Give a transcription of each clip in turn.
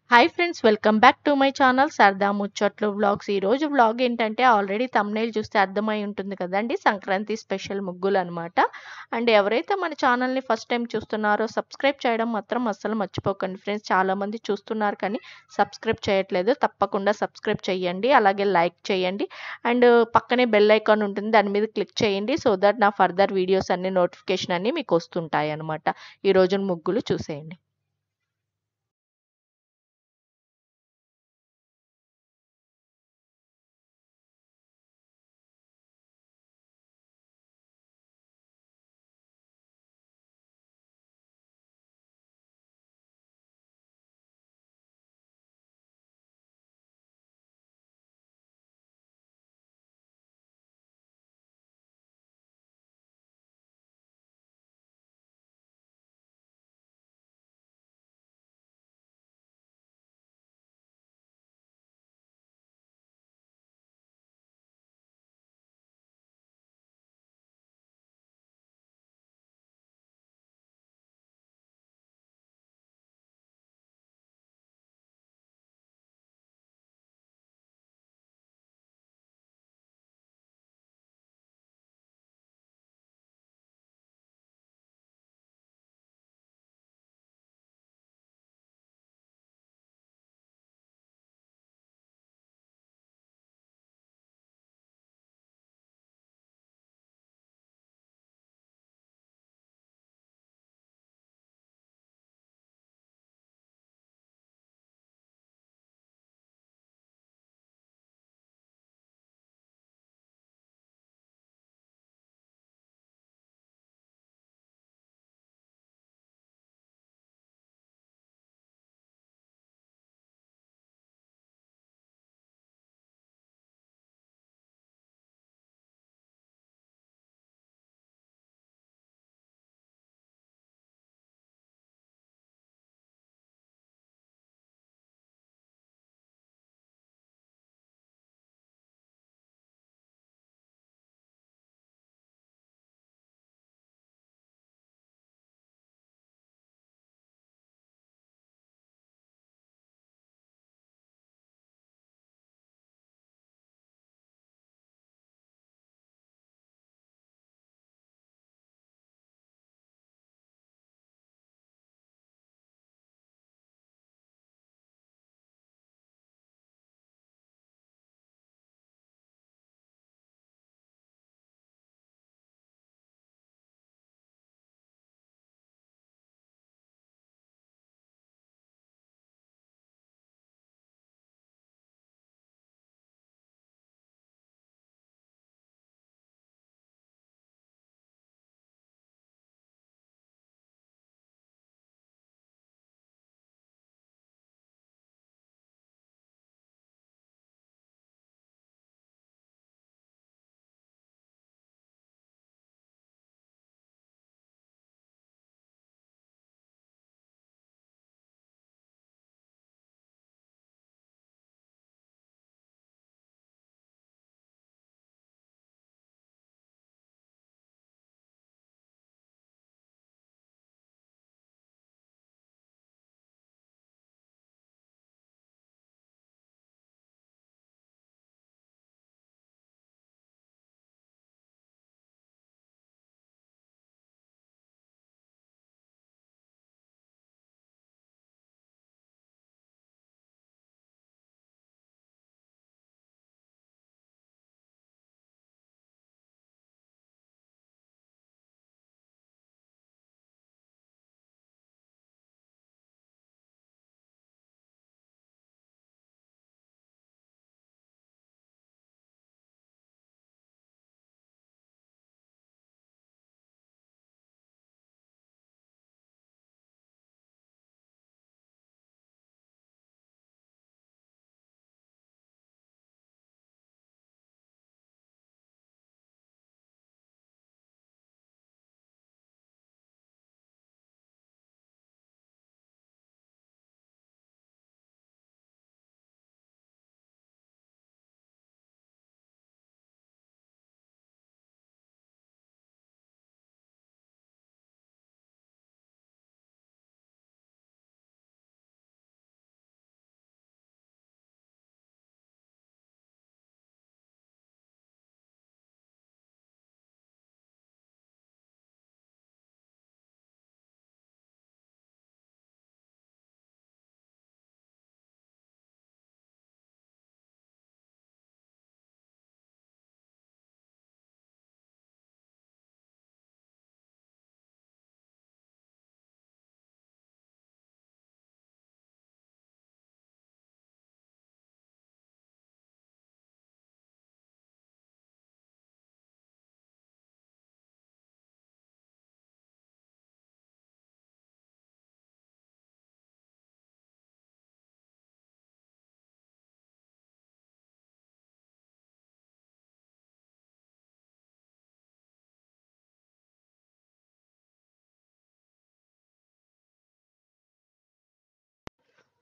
hi friends welcome back to my channel సరదా ముచ్చట్లు vlogs ఈరోజు వ్లాగ్ ఏంటంటే ఆల్రెడీ తమ్నైల్ చూస్తే అర్థమై ఉంటుంది కదండి సంక్రాంతి స్పెషల్ ముగ్గులు అనమాట అండ్ ఎవరైతే మన ఛానల్ని ఫస్ట్ టైం చూస్తున్నారో సబ్స్క్రైబ్ చేయడం మాత్రం అస్సలు మర్చిపోకండి ఫ్రెండ్స్ చాలామంది చూస్తున్నారు కానీ సబ్స్క్రైబ్ చేయట్లేదు తప్పకుండా సబ్స్క్రైబ్ చేయండి అలాగే లైక్ చేయండి అండ్ పక్కనే బెల్ ఐకాన్ ఉంటుంది దాని మీద క్లిక్ చేయండి సో దట్ నా ఫర్దర్ వీడియోస్ అన్ని నోటిఫికేషన్ అన్ని మీకు వస్తుంటాయి అనమాట ఈరోజు ముగ్గులు చూసేయండి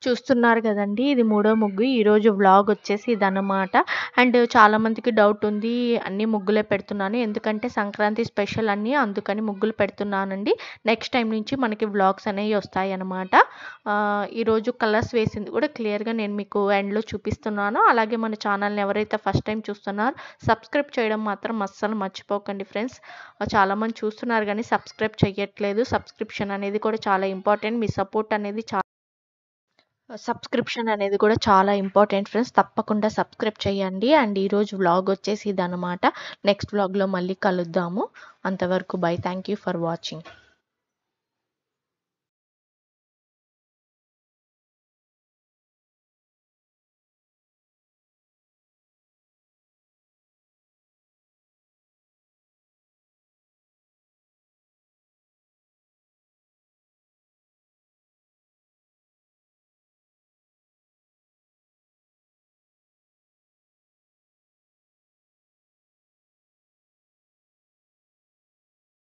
చూస్తున్నారు కదండి ఇది మూడో ముగ్గు ఈరోజు వ్లాగ్ వచ్చేసి ఇదన్నమాట అండ్ చాలామందికి డౌట్ ఉంది అన్ని ముగ్గులే పెడుతున్నాను ఎందుకంటే సంక్రాంతి స్పెషల్ అన్నీ అందుకని ముగ్గులు పెడుతున్నానండి నెక్స్ట్ టైం నుంచి మనకి వ్లాగ్స్ అనేవి వస్తాయి అన్నమాట ఈరోజు కలర్స్ వేసింది కూడా క్లియర్గా నేను మీకు ఎండ్లో చూపిస్తున్నాను అలాగే మన ఛానల్ని ఎవరైతే ఫస్ట్ టైం చూస్తున్నారో సబ్స్క్రైబ్ చేయడం మాత్రం అస్సలు మర్చిపోకండి ఫ్రెండ్స్ చాలామంది చూస్తున్నారు కానీ సబ్స్క్రైబ్ చేయట్లేదు సబ్స్క్రిప్షన్ అనేది కూడా చాలా ఇంపార్టెంట్ మీ సపోర్ట్ అనేది చాలా సబ్స్క్రిప్షన్ అనేది కూడా చాలా ఇంపార్టెంట్ ఫ్రెండ్స్ తప్పకుండా సబ్స్క్రైబ్ చేయండి అండ్ ఈరోజు వ్లాగ్ వచ్చేసి ఇదనమాట నెక్స్ట్ వ్లాగ్లో మళ్ళీ కలుద్దాము అంతవరకు bye thank you for watching